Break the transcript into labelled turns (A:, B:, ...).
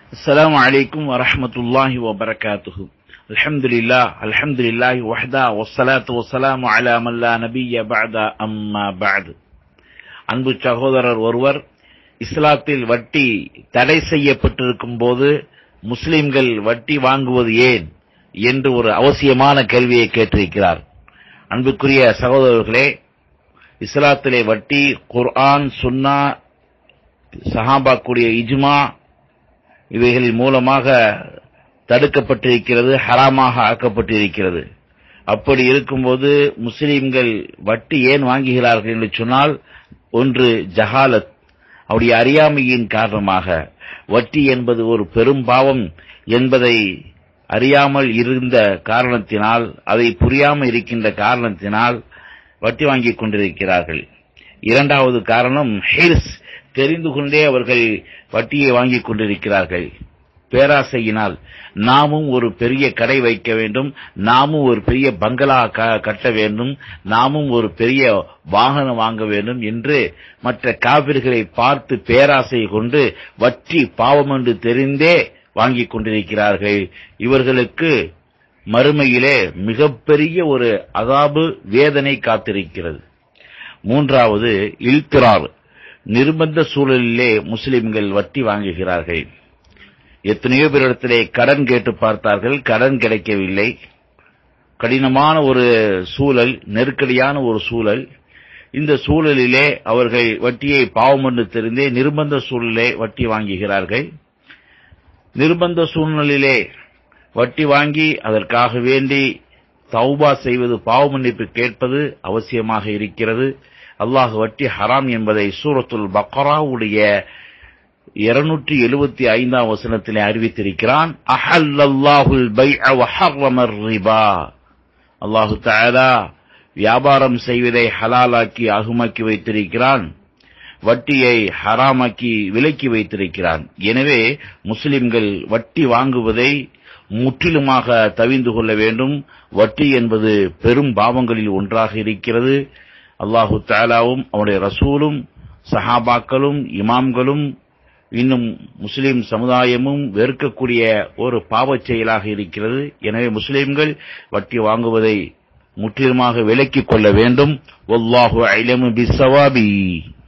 A: السلام عليكم ورحمة الله وبركاته الحمد لله الحمد لله وحده والصلاة والسلام على من لا نبي بعد أما بعد அன்பு சகோதரர் ஒருவர் இஸ்லாத்தில் வட்டி தடை செய்யப்பட்டிருக்கும் போது முஸ்லிம்கள் வட்டி வாங்குவது ஏன் என்று ஒரு அவசியமான கேள்வியை கேட்டிருக்கிறார் அன்புக்குரிய சகோதரர்களே இஸ்லாத்திலே வட்டி குர்ஆன் சுன்னா சஹாபாக்குடைய இஜ்மா இவைகளின் மூலமாக தடுக்கப்பட்டிருக்கிறது ஹராமாக ஆக்கப்பட்டிருக்கிறது அப்படி இருக்கும்போது முஸ்லிம்கள் வட்டி ஏன் வாங்குகிறார்கள் என்று சொன்னால் ஒன்று ஜஹாலத் அவருடைய அறியாமையின் காரணமாக வட்டி என்பது ஒரு பெரும் பாவம் என்பதை அறியாமல் இருந்த காரணத்தினால் அதை புரியாமல் இருக்கின்ற காரணத்தினால் வட்டி வாங்கிக் கொண்டிருக்கிறார்கள் இரண்டாவது காரணம் ஹிர்ஸ் தெரிந்து கொண்டே அவர்கள் வட்டியை வாங்கிக் கொண்டிருக்கிறார்கள் பேராசையினால் நாமும் ஒரு பெரிய கடை வைக்க வேண்டும் நாமும் ஒரு பெரிய பங்களா கட்ட வேண்டும் நாமும் ஒரு பெரிய வாகனம் வாங்க வேண்டும் என்று மற்ற காவிர்களை பார்த்து பேராசை கொண்டு வட்டி பாவம் என்று தெரிந்தே வாங்கிக் கொண்டிருக்கிறார்கள் இவர்களுக்கு மறுமையிலே மிகப்பெரிய ஒரு அதாபு வேதனை காத்திருக்கிறது மூன்றாவது இல்திரார் நிர்பந்த சூழலிலே முஸ்லிம்கள் வட்டி வாங்குகிறார்கள் எத்தனையோ பேரிடத்திலே கடன் கேட்டு பார்த்தார்கள் கடன் கிடைக்கவில்லை கடினமான ஒரு சூழல் நெருக்கடியான ஒரு சூழல் இந்த சூழலிலே அவர்கள் வட்டியை பாவம் என்று தெரிந்தே நிர்பந்த சூழலே வட்டி வாங்குகிறார்கள் நிர்பந்த சூழ்நிலையிலே வட்டி வாங்கி அதற்காக வேண்டி தௌபா செய்வது பாவ மன்னிப்பு கேட்பது அவசியமாக இருக்கிறது அல்லாஹ் வட்டி ஹராம் என்பதை சூரத்துல் பக்ராவுடைய இருநூற்றி எழுபத்தி ஐந்தாம் வசனத்திலே அறிவித்திருக்கிறான் அஹல்லாஹுல் பை ரிபா அல்லாஹு தாலா வியாபாரம் செய்வதை ஹலாலாக்கி அகுமாக்கி வைத்திருக்கிறான் வட்டியை ஹராமாக்கி விலக்கி வைத்திருக்கிறான் எனவே முஸ்லிம்கள் வட்டி வாங்குவதை முற்றிலுமாக தவிந்து கொள்ள வேண்டும் வட்டி என்பது பெரும் பாவங்களில் ஒன்றாக இருக்கிறது அல்லாஹு தாலாவும் அவனுடைய ரசூலும் சஹாபாக்களும் இமாம்களும் இன்னும் முஸ்லிம் சமுதாயமும் வெறுக்கக்கூடிய ஒரு பாவச் செயலாக இருக்கிறது எனவே முஸ்லிம்கள் வட்டி வாங்குவதை முற்றிலுமாக விலக்கிக் கொள்ள வேண்டும் ஒல்லாஹு ஐலமு பிசவாபி